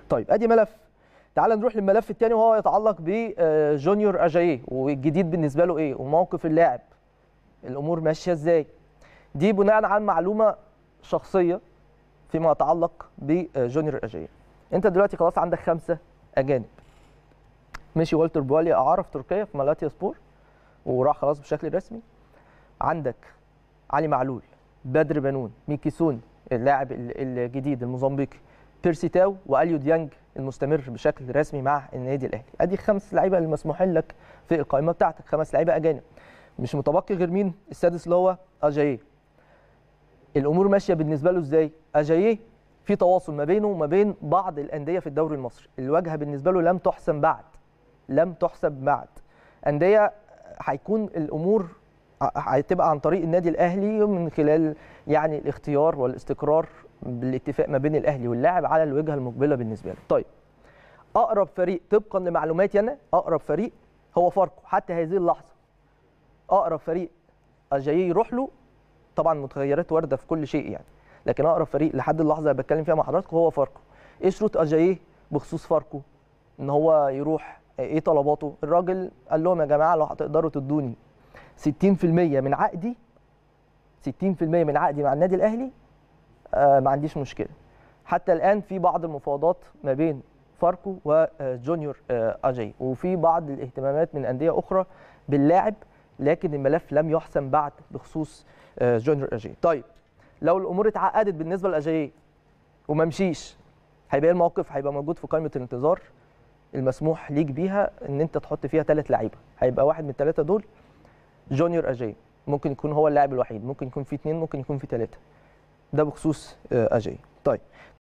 طيب ادي ملف تعال نروح للملف الثاني وهو يتعلق بجونيور اجاييه والجديد بالنسبه له ايه وموقف اللاعب الامور ماشيه ازاي دي بناء على معلومه شخصيه فيما يتعلق بجونيور اجاييه انت دلوقتي خلاص عندك خمسه اجانب مشي والتر بواليا اعاره في تركيا في مالاتيا سبور وراح خلاص بشكل رسمي عندك علي معلول بدر بنون ميكي سون اللاعب الجديد الموزمبيقي بيرسي تاو واليو ديانج المستمر بشكل رسمي مع النادي الاهلي ادي خمس لعيبه المسموح لك في القائمه بتاعتك خمس لعيبه اجانب مش متبقي غير مين السادس اللي هو اجاييه الامور ماشيه بالنسبه له ازاي اجاييه في تواصل ما بينه وما بين بعض الانديه في الدوري المصري الواجهه بالنسبه له لم تحسم بعد لم تحسب بعد انديه هيكون الامور هتبقى عن طريق النادي الاهلي من خلال يعني الاختيار والاستقرار بالاتفاق ما بين الاهلي واللاعب على الوجهه المقبله بالنسبه له طيب اقرب فريق طبقا لمعلوماتي انا اقرب فريق هو فاركو حتى هذه اللحظه اقرب فريق اجاييه يروح له طبعا متغيرات وارده في كل شيء يعني لكن اقرب فريق لحد اللحظه اللي بتكلم فيها مع حضراتكم هو فاركو ايه شروط اجاييه بخصوص فاركو ان هو يروح ايه طلباته الراجل قال لهم يا جماعه لو هتقدروا تدوني 60% من عقدي 60% من عقدي مع النادي الاهلي آه ما عنديش مشكله حتى الان في بعض المفاوضات ما بين فاركو وجونيور آه اجاي وفي بعض الاهتمامات من انديه اخرى باللاعب لكن الملف لم يحسم بعد بخصوص آه جونيور اجاي طيب لو الامور اتعقدت بالنسبه لاجاي وما مشيش هيبقى ايه الموقف هيبقى موجود في قائمه الانتظار المسموح ليك بيها ان انت تحط فيها ثلاث لعيبه هيبقى واحد من الثلاثه دول جونيور اجاي ممكن يكون هو اللاعب الوحيد ممكن يكون في اثنين ممكن يكون في ثلاثه ده بخصوص اجاي طيب